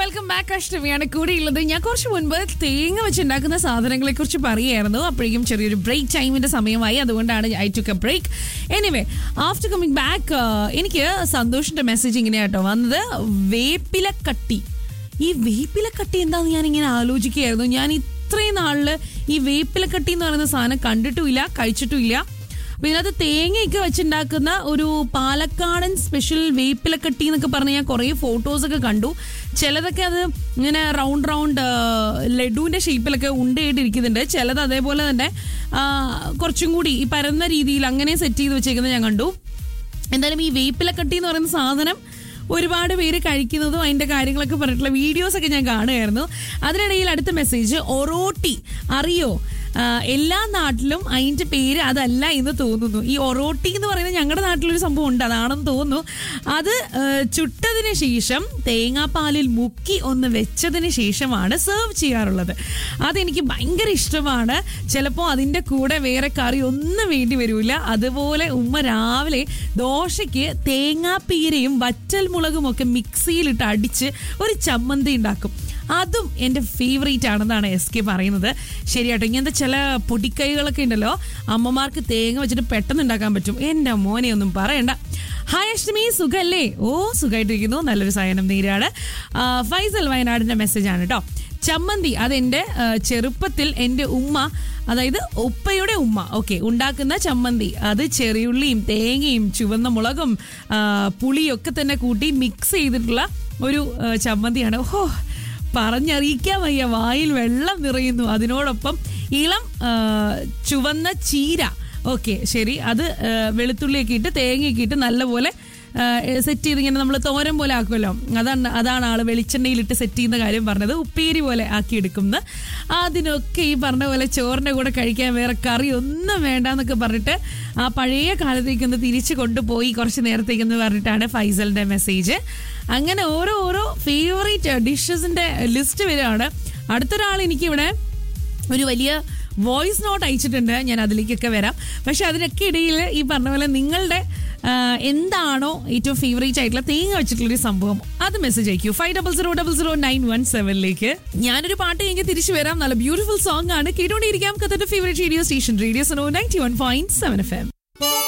welcome back അഷ്ടമിയാണ് കൂടെയുള്ളത് ഞാൻ കുറച്ച് മുൻപ് തേങ്ങ വെച്ചുണ്ടാക്കുന്ന സാധനങ്ങളെ കുറിച്ച് പറയുമായിരുന്നു അപ്പോഴേക്കും ചെറിയൊരു ബ്രേക്ക് ടൈമിന്റെ സമയമായി അതുകൊണ്ടാണ് I took a break anyway after coming back എനിക്ക് സന്തോഷിന്റെ മെസ്സേജ് ഇങ്ങനെയാട്ടോ വന്നത് വേപ്പിലക്കട്ടി ഈ വേപ്പിലക്കട്ടി എന്താന്ന് ഞാൻ ഇങ്ങനെ ആലോചിക്കുകയായിരുന്നു ഞാൻ ഇത്രയും നാളില് ഈ വേപ്പിലക്കട്ടി എന്ന് പറയുന്ന സാധനം കണ്ടിട്ടുമില്ല കഴിച്ചിട്ടുമില്ല അപ്പൊ ഇതിനകത്ത് തേങ്ങയൊക്കെ വെച്ചുണ്ടാക്കുന്ന ഒരു പാലക്കാടൻ സ്പെഷ്യൽ വേപ്പിലക്കട്ടി എന്നൊക്കെ പറഞ്ഞ് ഞാൻ കുറേ ഫോട്ടോസ് ഒക്കെ കണ്ടു ചിലതൊക്കെ അത് ഇങ്ങനെ റൗണ്ട് റൗണ്ട് ലഡുവിന്റെ ഷേപ്പിലൊക്കെ ഉണ്ടയായിട്ടിരിക്കുന്നുണ്ട് ചിലത് അതേപോലെ തന്നെ ആ, കുറച്ചും കൂടി ഈ പരന്ന രീതിയിൽ അങ്ങനെ സെറ്റ് ചെയ്ത് വെച്ചേക്കുന്നത് ഞാൻ കണ്ടു എന്തായാലും ഈ വേപ്പിലക്കട്ടി എന്ന് പറയുന്ന സാധനം ഒരുപാട് പേര് കഴിക്കുന്നതും അതിന്റെ കാര്യങ്ങളൊക്കെ പറഞ്ഞിട്ടുള്ള വീഡിയോസ് ഒക്കെ ഞാൻ കാണുമായിരുന്നു അതിനിടയിൽ അടുത്ത മെസ്സേജ് ഒറോട്ടി അറിയോ ആ, എല്ലാ നാട്ടിലും അതിന്റെ പേര് അതല്ല എന്ന് തോന്നുന്നു ഈ ഒറോട്ടി എന്ന് പറയുന്നത് ഞങ്ങളുടെ നാട്ടിലൊരു സംഭവം ഉണ്ട് അതാണെന്ന് തോന്നുന്നു അത് ആ, ചുട്ടതിന് ശേഷം തേങ്ങാപ്പാലിൽ മുക്കി ഒന്ന് വെച്ചതിന് ശേഷമാണ് സെർവ് ചെയ്യാറുള്ളത് അതെനിക്ക് ഭയങ്കര ഇഷ്ടമാണ് ചിലപ്പോൾ അതിൻ്റെ കൂടെ വേറെ കറി ഒന്നും വേണ്ടി വരില്ല അതുപോലെ ഉമ്മ രാവിലെ ദോശയ്ക്ക് തേങ്ങാപ്പീരയും വറ്റൽ മുളകും ഒക്കെ മിക്സിയിലിട്ട് അടിച്ച് ഒരു ചമ്മന്തി ഉണ്ടാക്കും അതും എൻ്റെ ഫേവറേറ്റ് ആണെന്നാണ് എസ് കെ പറയുന്നത് ശരിയാട്ടോ ഇങ്ങനത്തെ ചില പൊടിക്കൈകളൊക്കെ ഉണ്ടല്ലോ അമ്മമാർക്ക് തേങ്ങ വെച്ചിട്ട് പെട്ടെന്ന് ഉണ്ടാക്കാൻ പറ്റും എൻ്റെ മോനെ ഒന്നും പറയണ്ട ഹായ് അഷ്ടമി സുഖല്ലേ ഓ സുഖമായിട്ടിരിക്കുന്നു നല്ലൊരു സയനം നീരാണ് ആ, ഫൈസൽ വയനാടിൻ്റെ മെസ്സേജാണ് കേട്ടോ ചമ്മന്തി അതെൻ്റെ ആ, ചെറുപ്പത്തിൽ എൻ്റെ ഉമ്മ അതായത് ഉപ്പയുടെ ഉമ്മ ഓക്കെ ഉണ്ടാക്കുന്ന ചമ്മന്തി അത് ചെറിയുള്ളിയും തേങ്ങയും ചുവന്ന മുളകും ആ, പുളിയൊക്കെ തന്നെ കൂട്ടി മിക്സ് ചെയ്തിട്ടുള്ള ഒരു ആ, ചമ്മന്തിയാണ് ഓഹോ പറഞ്ഞറിയിക്കാൻ വയ്യ വായിൽ വെള്ളം നിറയുന്നു അതിനോടൊപ്പം ഇളം ആ, ചുവന്ന ചീര ഓക്കെ ശരി അത് ആ, വെളുത്തുള്ളിയൊക്കെ ഇട്ട് തേങ്ങയൊക്കെ ഇട്ട് നല്ലപോലെ സെറ്റ് ചെയ്ത് ഇങ്ങനെ നമ്മൾ തോരൻ പോലെ ആക്കുമല്ലോ അതാണ് അതാണ് ആള് വെളിച്ചെണ്ണയിലിട്ട് സെറ്റ് ചെയ്യുന്ന കാര്യം പറഞ്ഞത് ഉപ്പേരി പോലെ ആക്കി എടുക്കുന്നത് അതിനൊക്കെ ഈ പറഞ്ഞ പോലെ ചോറിൻ്റെ കൂടെ കഴിക്കാൻ വേറെ കറി ഒന്നും വേണ്ട എന്നൊക്കെ പറഞ്ഞിട്ട് ആ പഴയ കാലത്തേക്ക് ഒന്ന് തിരിച്ചു കൊണ്ടുപോയി കുറച്ച് നേരത്തേക്കെന്ന് പറഞ്ഞിട്ടാണ് ഫൈസലിൻ്റെ മെസ്സേജ് അങ്ങനെ ഓരോ ഓരോ ഫേവറേറ്റ് ഡിഷസിൻ്റെ ലിസ്റ്റ് വരികയാണ് അടുത്തൊരാൾ എനിക്കിവിടെ ഒരു വലിയ വോയിസ് നോട്ട് അയച്ചിട്ടുണ്ട് ഞാൻ അതിലേക്കൊക്കെ വരാം പക്ഷെ അതിനൊക്കെ ഇടയിൽ ഈ പറഞ്ഞ പോലെ നിങ്ങളുടെ ആ, എന്താണോ ഏറ്റവും ഫേവറേറ്റ് ആയിട്ടുള്ള തേങ്ങ വെച്ചിട്ടുള്ളൊരു സംഭവം അത് മെസ്സേജ് അയക്കൂ five double zero double zero nine one സെവനിലേക്ക് ഞാനൊരു പാട്ട് കഴിഞ്ഞ് തിരിച്ചു വരാം നല്ല ബ്യൂട്ടിഫുൾ സോങ് ആണ് കേട്ടോണ്ടിരിക്കാം കത്തന്റെ favourite radio station radio so ninety one point seven F M